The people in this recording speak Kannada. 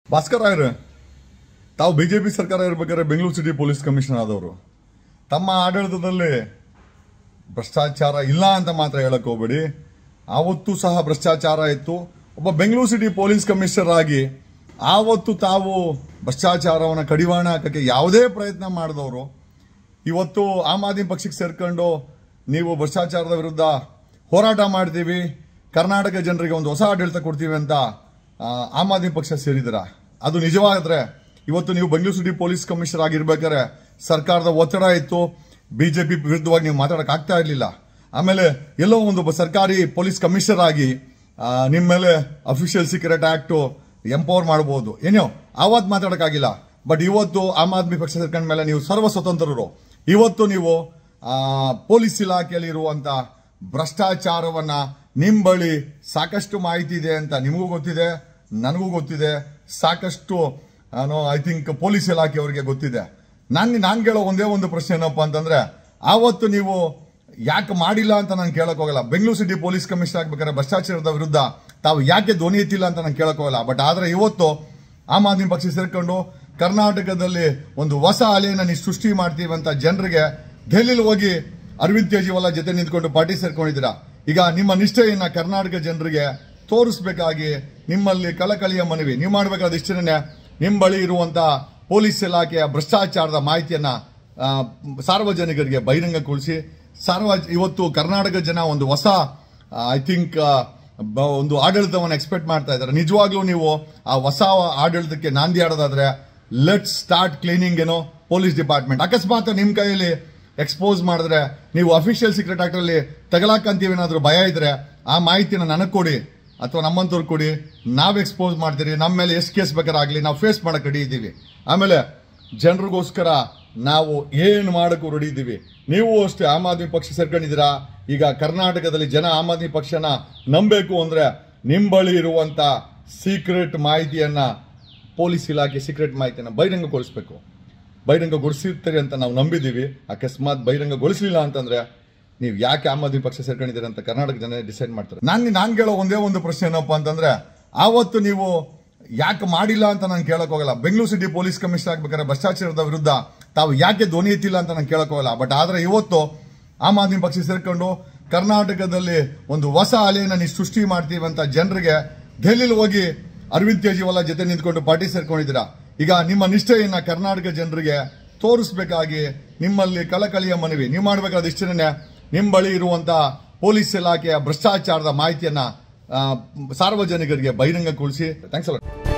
ಭಾಸ್ಕರ್ ರಾಯರು ತಾವು ಬಿಜೆಪಿ ಸರ್ಕಾರ ಇರ್ಬೇಕಾದ್ರೆ ಬೆಂಗಳೂರು ಸಿಟಿ ಪೊಲೀಸ್ ಕಮಿಷನರ್ ಆದವರು ತಮ್ಮ ಆಡಳಿತದಲ್ಲಿ ಭ್ರಷ್ಟಾಚಾರ ಇಲ್ಲ ಅಂತ ಮಾತ್ರ ಹೇಳಕ್ ಹೋಗ್ಬೇಡಿ ಆವತ್ತು ಸಹ ಭ್ರಷ್ಟಾಚಾರ ಇತ್ತು ಒಬ್ಬ ಬೆಂಗಳೂರು ಸಿಟಿ ಪೊಲೀಸ್ ಕಮಿಷನರ್ ಆಗಿ ಆವತ್ತು ತಾವು ಭ್ರಷ್ಟಾಚಾರವನ್ನು ಕಡಿವಾಣ ಹಾಕಕ್ಕೆ ಯಾವುದೇ ಪ್ರಯತ್ನ ಮಾಡಿದವರು ಇವತ್ತು ಆಮ್ ಆದ್ಮಿ ಪಕ್ಷಕ್ಕೆ ಸೇರ್ಕೊಂಡು ನೀವು ಭ್ರಷ್ಟಾಚಾರದ ವಿರುದ್ಧ ಹೋರಾಟ ಮಾಡ್ತೀವಿ ಕರ್ನಾಟಕ ಜನರಿಗೆ ಒಂದು ಹೊಸ ಆಡಳಿತ ಕೊಡ್ತೀವಿ ಅಂತ ಆ, ಆಮ್ ಆದ್ಮಿ ಪಕ್ಷ ಸೇರಿದಿರ ಅದು ನಿಜವಾದ್ರೆ ಇವತ್ತು ನೀವು ಬೆಂಗಳೂರು ಸಿಟಿ ಪೊಲೀಸ್ ಕಮಿಷನರ್ ಆಗಿರ್ಬೇಕಾದ್ರೆ ಸರ್ಕಾರದ ಒತ್ತಡ ಇತ್ತು ಬಿಜೆಪಿ ವಿರುದ್ಧವಾಗಿ ನೀವು ಮಾತಾಡಕ್ ಆಗ್ತಾ ಇರಲಿಲ್ಲ ಆಮೇಲೆ ಎಲ್ಲೋ ಒಂದು ಒಬ್ಬ ಸರ್ಕಾರಿ ಪೊಲೀಸ್ ಕಮಿಷನರ್ ಆಗಿ ಆ, ನಿಮ್ಮ ಮೇಲೆ ಅಫಿಷಿಯಲ್ ಸೀಕ್ರೆಟ್ ಆಕ್ಟ್ ಎಂಪವರ್ ಮಾಡಬಹುದು ಏನೋ ಆವತ್ತು ಮಾತಾಡಕ್ಕಾಗಿಲ್ಲ ಬಟ್ ಇವತ್ತು ಆಮ್ ಆದ್ಮಿ ಪಕ್ಷ ಸೇರ್ಕೊಂಡ ಮೇಲೆ ನೀವು ಸರ್ವ ಸ್ವತಂತ್ರರು ಇವತ್ತು ನೀವು ಆ, ಪೊಲೀಸ್ ಇಲಾಖೆಯಲ್ಲಿ ಇರುವಂತ ಭ್ರಷ್ಟಾಚಾರವನ್ನ ನಿಮ್ ಬಳಿ ಸಾಕಷ್ಟು ಮಾಹಿತಿ ಇದೆ ಅಂತ ನಿಮಗೂ ಗೊತ್ತಿದೆ ನನಗೂ ಗೊತ್ತಿದೆ ಸಾಕಷ್ಟು ಐ ಥಿಂಕ್ ಪೊಲೀಸ್ ಇಲಾಖೆಯವರಿಗೆ ಗೊತ್ತಿದೆ ನಾನು ನಾನು ಕೇಳೋ ಒಂದೇ ಒಂದು ಪ್ರಶ್ನೆ ಏನಪ್ಪಾ ಅಂತಂದ್ರೆ ಆವತ್ತು ನೀವು ಯಾಕೆ ಮಾಡಿಲ್ಲ ಅಂತ ನಾನು ಕೇಳಕ್ ಹೋಗಲ್ಲ ಬೆಂಗಳೂರು ಸಿಟಿ ಪೊಲೀಸ್ ಕಮಿಷನರ್ ಆಗ್ಬೇಕಾದ್ರೆ ಭ್ರಷ್ಟಾಚಾರದ ವಿರುದ್ಧ ತಾವು ಯಾಕೆ ಧ್ವನಿ ಎತ್ತಿಲ್ಲ ಅಂತ ನಾನು ಕೇಳಕ್ ಹೋಗಲ್ಲ ಬಟ್ ಆದ್ರೆ ಇವತ್ತು ಆಮ್ ಆದ್ಮಿ ಪಕ್ಷ ಸೇರ್ಕೊಂಡು ಕರ್ನಾಟಕದಲ್ಲಿ ಒಂದು ಹೊಸ ಅಲೆಯನ್ನ ನೀವು ಸೃಷ್ಟಿ ಮಾಡ್ತೀವಿ ಅಂತ ಜನರಿಗೆ ಡೆಲ್ಲಿಲಿ ಹೋಗಿ ಅರವಿಂದ್ ಕೇಜ್ರಿವಾಲ್ ಜೊತೆ ನಿಂತ್ಕೊಂಡು ಪಾರ್ಟಿ ಸೇರ್ಕೊಂಡಿದ್ದೀರಾ ಈಗ ನಿಮ್ಮ ನಿಷ್ಠೆಯನ್ನ ಕರ್ನಾಟಕ ಜನರಿಗೆ ತೋರಿಸಬೇಕಾಗಿ ನಿಮ್ಮಲ್ಲಿ ಕಳಕಳಿಯ ಮನವಿ ನೀವು ಮಾಡಬೇಕಾದ ಇಷ್ಟನೇ ನಿಮ್ಮ ಬಳಿ ಇರುವಂತ ಪೊಲೀಸ್ ಇಲಾಖೆಯ ಭ್ರಷ್ಟಾಚಾರದ ಮಾಹಿತಿಯನ್ನ ಆ, ಸಾರ್ವಜನಿಕರಿಗೆ ಬಹಿರಂಗಗೊಳಿಸಿ ಸಾರ್ವ ಇವತ್ತು ಕರ್ನಾಟಕ ಜನ ಒಂದು ಹೊಸ ಐ ಥಿಂಕ್ ಒಂದು ಆಡಳಿತವನ್ನು ಎಕ್ಸ್ಪೆಕ್ಟ್ ಮಾಡ್ತಾ ಇದ್ದಾರೆ ನಿಜವಾಗ್ಲೂ ನೀವು ಆ ಹೊಸ ಆಡಳಿತಕ್ಕೆ ನಾಂದಿ ಆಡೋದಾದ್ರೆ ಲೆಟ್ ಸ್ಟಾರ್ಟ್ ಕ್ಲೀನಿಂಗ್ ಏನೋ ಪೊಲೀಸ್ ಡಿಪಾರ್ಟ್ಮೆಂಟ್ ಅಕಸ್ಮಾತ್ ನಿಮ್ ಕೈಯಲ್ಲಿ ಎಕ್ಸ್ಪೋಸ್ ಮಾಡಿದ್ರೆ ನೀವು ಅಫಿಷಿಯಲ್ ಸೀಕ್ರೆಟ್ ಆಕ್ಟ್ ಅಲ್ಲಿ ತಗಲಾಕಂತೀವಿ ಏನಾದ್ರು ಭಯ ಇದ್ರೆ ಆ ಮಾಹಿತಿನ ನನಗೆ ಕೊಡಿ ಅಥವಾ ನಮ್ಮಂತವ್ರು ಕೊಡಿ ನಾವ್ ಎಕ್ಸ್ಪೋಸ್ ಮಾಡ್ತೀರಿ ನಮ್ಮ ಮೇಲೆ ಎಷ್ಟು ಕೇಸ್ ಬೇಕಾರಾಗ್ಲಿ ನಾವು ಫೇಸ್ ಮಾಡಕ್ ರೆಡಿ ಇದ್ದೀವಿ ಆಮೇಲೆ ಜನರಿಗೋಸ್ಕರ ನಾವು ಏನು ಮಾಡಕ್ಕೂ ರೆಡಿ ಇದ್ದೀವಿ ನೀವು ಅಷ್ಟೇ ಆಮ್ ಆದ್ಮಿ ಪಕ್ಷ ಸೇರ್ಕೊಂಡಿದ್ದೀರಾ ಈಗ ಕರ್ನಾಟಕದಲ್ಲಿ ಜನ ಆಮ್ ಆದ್ಮಿ ಪಕ್ಷನ ನಂಬೇಕು ಅಂದ್ರೆ ನಿಮ್ ಬಳಿ ಇರುವಂತ ಸೀಕ್ರೆಟ್ ಮಾಹಿತಿಯನ್ನ ಪೊಲೀಸ್ ಇಲಾಖೆ ಸೀಕ್ರೆಟ್ ಮಾಹಿತಿಯನ್ನ ಬಹಿರಂಗಗೊಳಿಸಬೇಕು ಬಹಿರಂಗಗೊಳಿಸಿರ್ತೀರಿ ಅಂತ ನಾವು ನಂಬಿದ್ದೀವಿ ಅಕಸ್ಮಾತ್ ಬಹಿರಂಗಗೊಳಿಸಲಿಲ್ಲ ಅಂತಂದ್ರೆ ನೀವು ಯಾಕೆ ಆಮ್ ಆದ್ಮಿ ಪಕ್ಷ ಸೇರ್ಕೊಂಡಿದ್ದೀರಿ ಅಂತ ಕರ್ನಾಟಕ ಜನ ಡಿಸೈಡ್ ಮಾಡ್ತಾರೆ ನಾನು ನಾನು ಕೇಳೋ ಒಂದೇ ಒಂದು ಪ್ರಶ್ನೆ ಏನಪ್ಪಾ ಅಂತಂದ್ರೆ ಆವತ್ತು ನೀವು ಯಾಕೆ ಮಾಡಿಲ್ಲ ಅಂತ ನಾನು ಕೇಳಕ್ ಹೋಗಲ್ಲ ಬೆಂಗಳೂರು ಸಿಟಿ ಪೊಲೀಸ್ ಕಮಿಷನರ್ ಆಗ್ಬೇಕಾದ್ರೆ ಭ್ರಷ್ಟಾಚಾರದ ವಿರುದ್ಧ ತಾವು ಯಾಕೆ ಧ್ವನಿ ಎತ್ತಿಲ್ಲ ಅಂತ ನಾನು ಕೇಳಕ್ ಹೋಗಲ್ಲ ಬಟ್ ಆದ್ರೆ ಇವತ್ತು ಆಮ್ ಆದ್ಮಿ ಪಕ್ಷ ಸೇರ್ಕೊಂಡು ಕರ್ನಾಟಕದಲ್ಲಿ ಒಂದು ಹೊಸ ಅಲೆಯನ್ನ ನೀವು ಸೃಷ್ಟಿ ಮಾಡ್ತೀವಿ ಅಂತ ಜನರಿಗೆ ಡೆಲ್ಲಿಲಿ ಹೋಗಿ ಅರವಿಂದ್ ಕೇಜ್ರಿವಾಲ್ ಜೊತೆ ನಿಂತ್ಕೊಂಡು ಪಾರ್ಟಿ ಸೇರ್ಕೊಂಡಿದ್ದೀರಾ ಈಗ ನಿಮ್ಮ ನಿಷ್ಠೆಯನ್ನ ಕರ್ನಾಟಕ ಜನರಿಗೆ ತೋರಿಸಬೇಕಾಗಿ ನಿಮ್ಮಲ್ಲಿ ಕಳಕಳಿಯ ಮನವಿ ನೀವು ಮಾಡಬೇಕಾದ ಇಷ್ಟನೇ ನಿಮ್ಮ ಬಳಿ ಇರುವಂತ ಪೊಲೀಸ್ ಇಲಾಖೆಯ ಭ್ರಷ್ಟಾಚಾರದ ಮಾಹಿತಿಯನ್ನ ಆ, ಸಾರ್ವಜನಿಕರಿಗೆ ಬಹಿರಂಗಗೊಳಿಸಿ ಥ್ಯಾಂಕ್ಸ್ ಅಲ್ಲ